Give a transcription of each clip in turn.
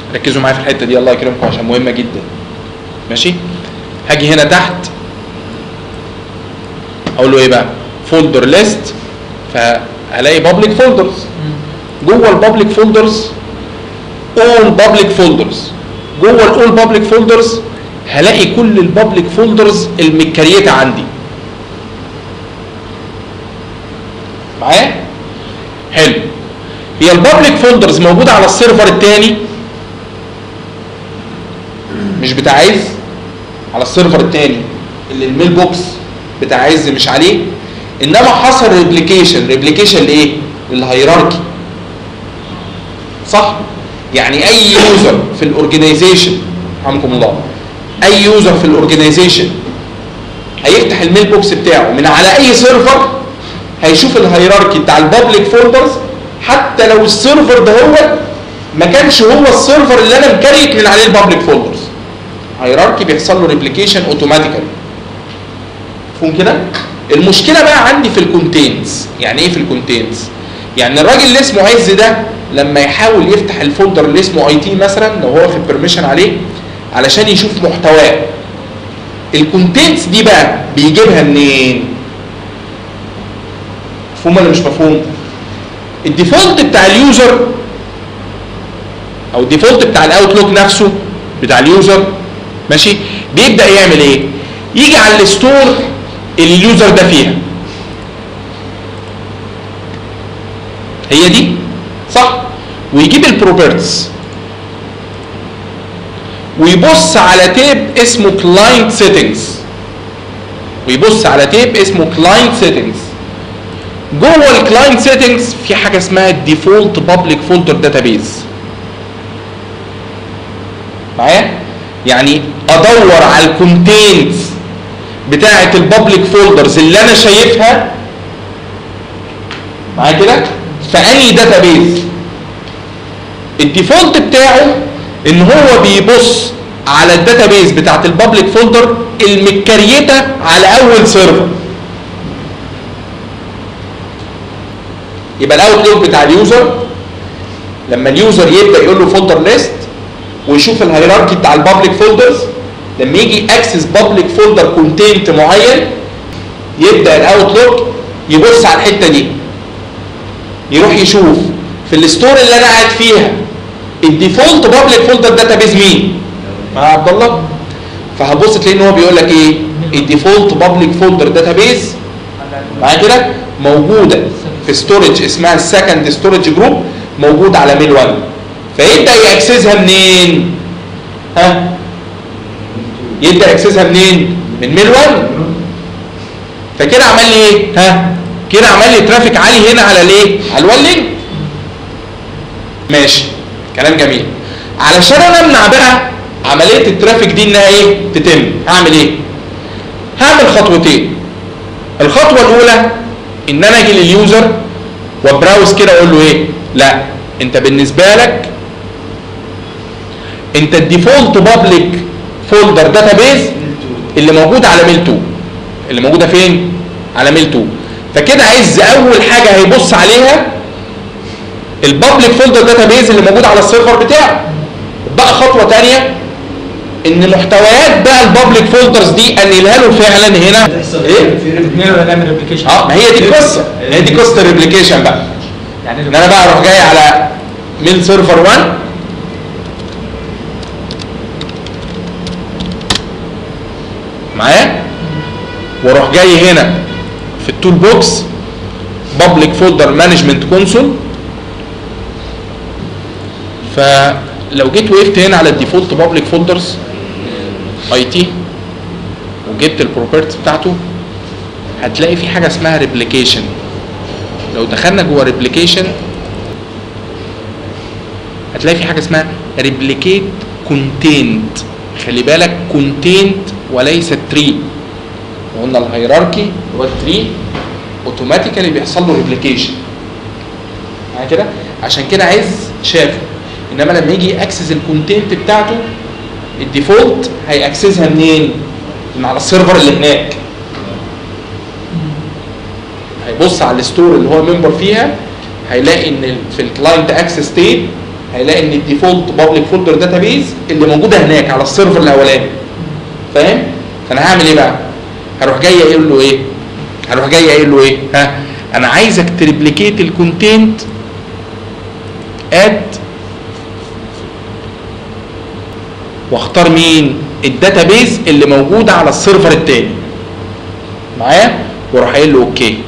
ركزوا معايا في الحته دي الله يكرمكم عشان مهمه جدا ماشي هاجي هنا تحت اقول له ايه بقى فولدر ليست فهلاقي بابليك فولدرز جوه البابليك فولدرز اول بابليك فولدرز جوه الاول بابليك فولدرز هلاقي كل البابليك فولدرز المتكريته عندي معايا حلو هي البابليك فولدرز موجوده على السيرفر الثاني مش بتاع عز على السيرفر الثاني اللي الميل بوكس بتاع عز مش عليه انما حصل ريبليكيشن ريبليكيشن لايه للهيراركي صح يعني اي يوزر في الاورجنايزيشن رحمكم الله اي يوزر في الاورجنايزيشن هيفتح الميل بوكس بتاعه من على اي سيرفر هيشوف الهيراركي بتاع البابليك فولدرز حتى لو السيرفر ده هو ما كانش هو السيرفر اللي انا مكريت من عليه البابليك فولدرز هيراركي بيحصل له ريبليكيشن اوتوماتيكالي مفهوم كده المشكله بقى عندي في الكونتينز يعني ايه في الكونتينز يعني الراجل اللي اسمه عز ده لما يحاول يفتح الفولدر اللي اسمه اي تي مثلا لو هو في البرميشن عليه علشان يشوف محتواه الكونتينتس دي بقى بيجيبها منين مفهوم ولا مش مفهوم الديفولت بتاع اليوزر او الديفولت بتاع الاوتلوك نفسه بتاع اليوزر ماشي بيبدا يعمل ايه يجي على الستور اللي اليوزر ده فيها هي دي صح ويجيب البروبرتس ويبص على تيب اسمه كلاينت سيتنجز ويبص على تيب اسمه كلاينت سيتنجز جوه الكلاينت سيتنجز في حاجه اسمها الديفولت بابليك فولدر داتابيز معايا يعني ادور على الكونتينتس بتاعه البابليك فولدرز اللي انا شايفها معايا كده في انهي داتابيز الديفولت بتاعه ان هو بيبص على الداتابيز بتاعت البابليك فولدر المتكريته على اول سيرفر يبقى الاوتلوك بتاع اليوزر لما اليوزر يبدا يقول له فولدر ليست ويشوف الهيراركي بتاع البابليك فولدرز لما يجي اكسس بابليك فولدر كونتينت معين يبدا الاوتلوك يبص على الحته دي يروح يشوف في الستور اللي انا قاعد فيها الديفولت بابليك فولدر داتابيز مين؟ مع عبد الله فهبص تلاقي ان هو بيقول لك ايه؟ الديفولت بابليك فولدر داتابيز معايا كده موجوده في ستورج اسمها السكند ستورج جروب موجود على ميل 1 فيبدا ياكسسها منين؟ ها؟ يبدا ياكسسها منين؟ من ميل 1 فكده عمل لي ايه؟ ها؟ كده عمل لي ترافيك عالي هنا على الايه؟ على الوان لينك ماشي كلام جميل علشان انا امنع بقى عمليه الترافيك دي انها ايه؟ تتم هعمل ايه؟ هعمل خطوتين الخطوه الاولى ان انا اجي لليوزر وبراوز كده اقول له ايه؟ لا انت بالنسبه لك انت الديفولت بابليك فولدر داتابيز اللي موجود على ميل 2 اللي موجوده فين؟ على ميل 2 فكده عايز اول حاجه هيبص عليها البابليك فولدر داتابيز اللي موجود على السيرفر بتاعه بقى خطوه ثانيه ان محتويات بقى البابليك فولدرز دي انقلها له فعلا هنا ايه؟ الاثنين ولا نعمل ريبليكيشن اه ما هي دي القصه هي دي قصه الريبليكيشن بقى يعني ان انا بقى اروح جاي على ميل سيرفر 1 معايا واروح جاي هنا في التول بوكس بابليك فولدر مانجمنت كونسول فلو جيت وقفت هنا على الديفولت بابليك فولدرز اي تي وجبت البروبرتيز بتاعته هتلاقي في حاجه اسمها ريبليكيشن لو دخلنا جوه ريبليكيشن هتلاقي في حاجه اسمها ريبليكيت كونتينت خلي بالك كونتينت وليس تري قلنا الهيراركي هو التري اوتوماتيكالي بيحصل له ريبليكيشن معايا كده عشان كده عايز شافه انما لما يجي اكسس الكونتينت بتاعته الديفولت هيأكسسها منين؟ من على السيرفر اللي هناك هيبص على الستور اللي هو ممبر فيها هيلاقي ان ال- في الكلاينت اكسس تيب هيلاقي ان الديفولت بابليك فولدر داتابيز اللي موجوده هناك على السيرفر الاولاني فاهم فانا هعمل ايه بقى هروح جاي اقول له ايه هروح جاي قايل له ايه ها انا عايزك تريبليكيت الكونتنت اد واختار مين الداتابيز اللي موجوده على السيرفر التاني معايا واروح قايل له اوكي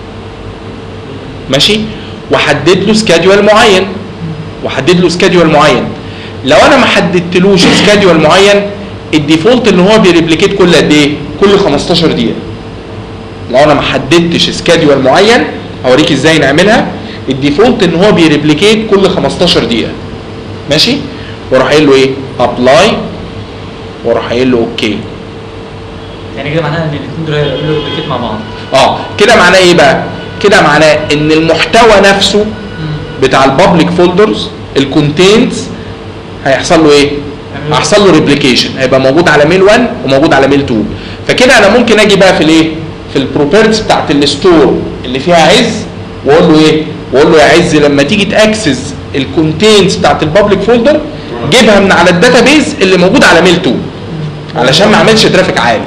ماشي وحدد له سكادول معين وحدد له سكادول معين لو انا ما حددتلوش سكادول معين الديفولت ان هو بيريبليكيت كل قد ايه كل 15 دقيقه لو انا ما حددتش سكادول معين هوريك ازاي نعملها الديفولت ان هو بيريبليكيت كل 15 دقيقه ماشي واروح قايل له ايه ابلاي واروح قايل له اوكي يعني كده معناها ان الاثنين دول هيعملوا ريبليكيت مع بعض اه كده معناه ايه بقى كده معناه ان المحتوى نفسه بتاع البابليك فولدرز الكونتينتس هيحصل له ايه هيحصل له ريبليكيشن هيبقى موجود على ميل 1 وموجود على ميل 2 فكده انا ممكن اجي بقى في الايه في البروبرتيز بتاعت الستور اللي فيها عز واقول له ايه واقول له يا عز لما تيجي تاكسس الكونتينتس بتاعت البابليك فولدر جيبها من على الداتابيز اللي موجود على ميل 2 علشان ما اعملش ترافيك عالي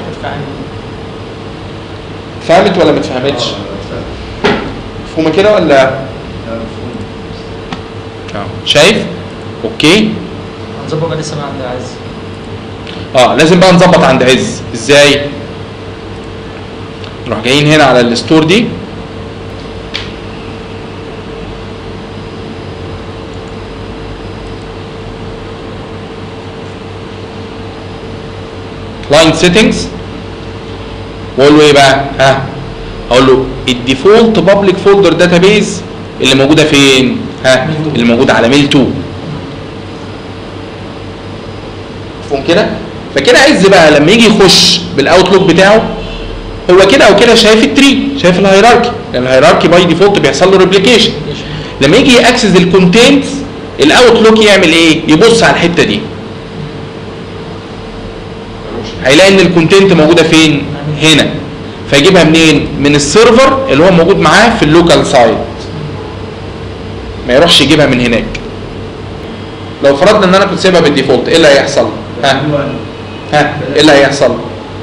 فهمت ولا ما اتفهمتش مفهومه كده ولا اه شايف اوكي هنظبط بقى لسه بقى عند عايز اه لازم بقى نظبط عند عز ازاي نروح جايين هنا على الستور دي كلاينت سيتنجز واقول له ايه بقى ها اقول له الديفولت بابليك فولدر داتابيز اللي موجوده فين ها اللي موجوده على ميل 2 مفهوم كده فكده عز بقى لما يجي يخش بالاوتلوك بتاعه هو كده او كده شايف التري شايف الهيراركي لان الهيراركي باي ديفولت بيحصل له ريبليكيشن لما يجي ياكسس الكونتنتس الاوتلوك يعمل ايه يبص على الحته دي هيلاقي ان الكونتنت موجوده فين هنا فيجيبها منين من السيرفر اللي هو موجود معاه في اللوكال سايت ما يروحش يجيبها من هناك لو فرضنا ان انا كنت سايبها بالديفولت ايه اللي هيحصل ها ها ايه اللي هيحصل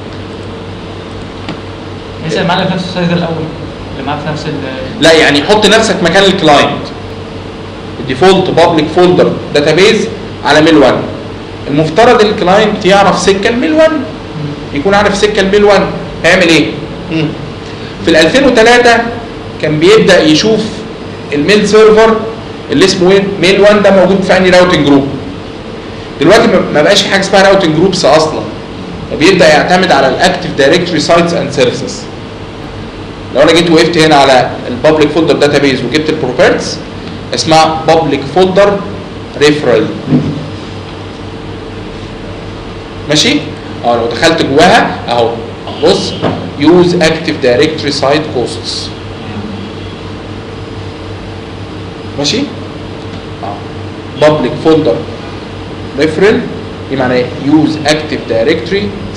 يسأل معانا في نفس السايز الاول اللي معاه في نفس ال لا يعني حط نفسك مكان الكلاينت الديفولت بابليك فولدر داتابيز على ميل 1 المفترض الكلاينت يعرف سكه الميل 1 يكون عارف سكه الميل 1 هيعمل ايه مم. في ال 2003 كان بيبدا يشوف الميل سيرفر اللي اسمه ايه ميل 1 ده موجود في انهي راوتنج جروب دلوقتي ما- ما بقاش في حاجه اسمها راوتنج جروبس اصلا بيبدا يعتمد على الاكتف دايركتوري سايتس اند سيرفيسز لو انا جيت وقفت هنا على البابليك فولدر داتابيز وجبت البروبرتس اسمها بابليك فولدر ريفرال ماشي اه لو دخلت جواها اهو بص يوز اكتف دايركتوري سايت كوستس ماشي اه بابليك فولدر ريفرال دي معناه يوز اكتف دايركتوري